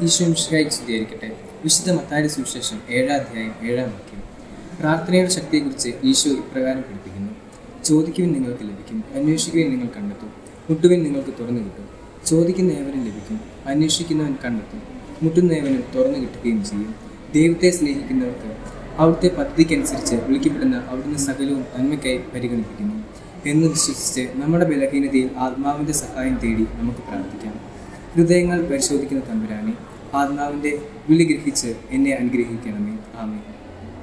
ഈശോ മിശിഹായിക്ക് സ്തുതിയായിരിക്കട്ടെ വിശുദ്ധ മത്തായുടെ സുവിശേഷം ഏഴാം അധ്യായം ഏഴാം വാക്യം പ്രാർത്ഥനയുടെ ശക്തിയെക്കുറിച്ച് ഈശോ ഇപ്രകാരം പഠിപ്പിക്കുന്നു ചോദിക്കുവിൻ നിങ്ങൾക്ക് ലഭിക്കും അന്വേഷിക്കുവിൻ നിങ്ങൾ കണ്ടെത്തും മുട്ടുവിൻ നിങ്ങൾക്ക് തുറന്നു കിട്ടും ചോദിക്കുന്ന ഏവനും ലഭിക്കും അന്വേഷിക്കുന്നവൻ കണ്ടെത്തും മുട്ടുന്ന ഏവനും തുറന്നു കിട്ടുകയും ചെയ്യും ദൈവത്തെ സ്നേഹിക്കുന്നവർക്ക് അവിടുത്തെ പദ്ധതിക്കനുസരിച്ച് വിളിക്കപ്പെടുന്ന അവിടുന്ന് സകലവും നന്മയ്ക്കായി പരിഗണിപ്പിക്കുന്നു എന്ന് വിശ്വസിച്ച് നമ്മുടെ ബലഹീനതയിൽ ആത്മാവിൻ്റെ സഹായം തേടി നമുക്ക് പ്രാർത്ഥിക്കാം ഹൃദയങ്ങൾ പരിശോധിക്കുന്ന തമ്പുരാനെ ആത്മാവിൻ്റെ വിളി ഗ്രഹിച്ച് എന്നെ അനുഗ്രഹിക്കണമേ ആമേ